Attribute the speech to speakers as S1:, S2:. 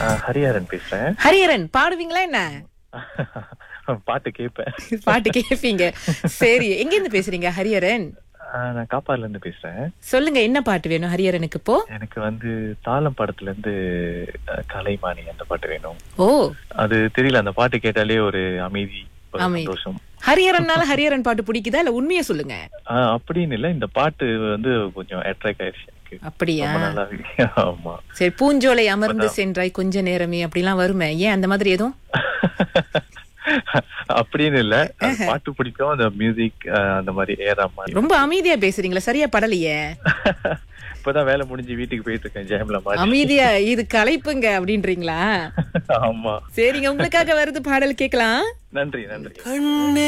S1: ஆஹ் ஹரிஹரன் பேசுறேன்
S2: ஹரியரன் பாடுவீங்களா என்ன
S1: பாட்டு கேட்பேன்
S2: பாட்டு கேட்பீங்க சரி எங்க இருந்து பேசுறீங்க ஹரியரன்
S1: ஆஹ் நான் காப்பாடுல இருந்து பேசுறேன்
S2: சொல்லுங்க என்ன பாட்டு வேணும் ஹரியரனுக்கு இப்போ
S1: எனக்கு வந்து தாளம் படத்துல இருந்து அஹ், கலைமானி அந்த பாட்டு வேணும்
S2: ஓ
S1: அது தெரியல அந்த பாட்டு கேட்டாலே ஒரு அமைதி ஒரு
S2: அமைதி.
S1: சந்தோஷம்
S2: ஹரியரன்னால ஹரியரன் பாட்டு பிடிக்குதா இல்ல உண்மையை சொல்லுங்க
S1: ஆஹ் அப்படின்னு இல்ல இந்த பாட்டு வந்து கொஞ்சம் அட்ராக்ட் ஆயிடுச்சு எனக்கு
S2: அப்படியா
S1: ரொம்ப நல்லா இருக்கு ஆமா
S2: சரி பூஞ்சோலை அமர்ந்து சென்றாய் கொஞ்ச நேரமே அப்படிலாம் வருமே ஏன் அந்த மாதிரி எதுவும்
S1: அப்படின்னு இல்ல அந்த பாட்டு பிடிக்கும் அந்த மியூசிக் அந்த மாதிரி ஏற மாதிரி
S2: ரொம்ப அமைதியா பேசுறீங்களா சரியா படலையே
S1: இப்பதான் வேலை முடிஞ்சு வீட்டுக்கு போயிட்டு இருக்கேன் ஜேம்ல மாதிரி
S2: அமைதியா இது களைப்புங்க அப்படின்றீங்களா
S1: ஆமா
S2: சரிங்க உங்களுக்காக வருது பாடல் கேட்கலாம்
S1: நன்றி நன்றி